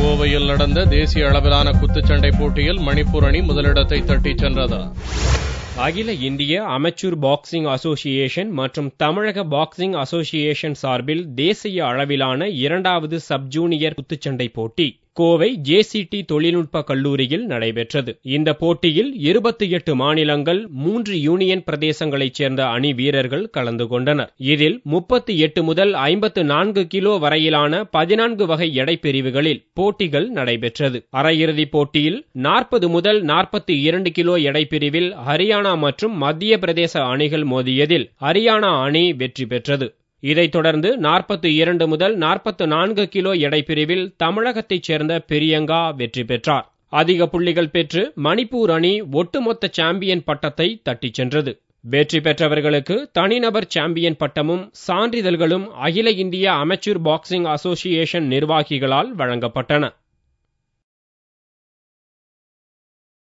கோவையில் நடந்த தேசிய அளவிலான குத்துச்சண்டை போட்டியில் மணிப்பூர் அணி முதலிடத்தை தட்டிச் சென்றது அகில இந்திய அமெச்சூர் பாக்ஸிங் அசோசியேஷன் மற்றும் தமிழக பாக்ஸிங் அசோசியேஷன் சார்பில் தேசிய அளவிலான இரண்டாவது சப் ஜூனியர் குத்துச்சண்டை போட்டி கோவை ஜேசிடி தொழில்நுட்ப கல்லூரியில் நடைபெற்றது இந்த போட்டியில் இருபத்தி எட்டு மாநிலங்கள் மூன்று யூனியன் பிரதேசங்களைச் சேர்ந்த அணி வீரர்கள் கலந்து கொண்டனர் இதில் முப்பத்தி எட்டு முதல் ஐம்பத்து நான்கு கிலோ வரையிலான பதினான்கு வகை எடை பிரிவுகளில் போட்டிகள் நடைபெற்றது அரையிறுதிப் போட்டியில் நாற்பது முதல் நாற்பத்தி இரண்டு கிலோ எடை பிரிவில் ஹரியானா மற்றும் மத்திய பிரதேச அணிகள் மோதியதில் ஹரியானா அணி வெற்றி பெற்றது இதைத் தொடர்ந்து நாற்பத்தி இரண்டு முதல் நாற்பத்து நான்கு கிலோ எடை பிரிவில் தமிழகத்தைச் சேர்ந்த பிரியங்கா வெற்றி பெற்றார் அதிக புள்ளிகள் பெற்று மணிப்பூர் அணி ஒட்டுமொத்த சாம்பியன் பட்டத்தை தட்டிச் சென்றது வெற்றி பெற்றவர்களுக்கு தனிநபர் சாம்பியன் பட்டமும் சான்றிதழ்களும் அகில இந்திய அமெச்சூர் பாக்ஸிங் அசோசியேஷன் நிர்வாகிகளால் வழங்கப்பட்டன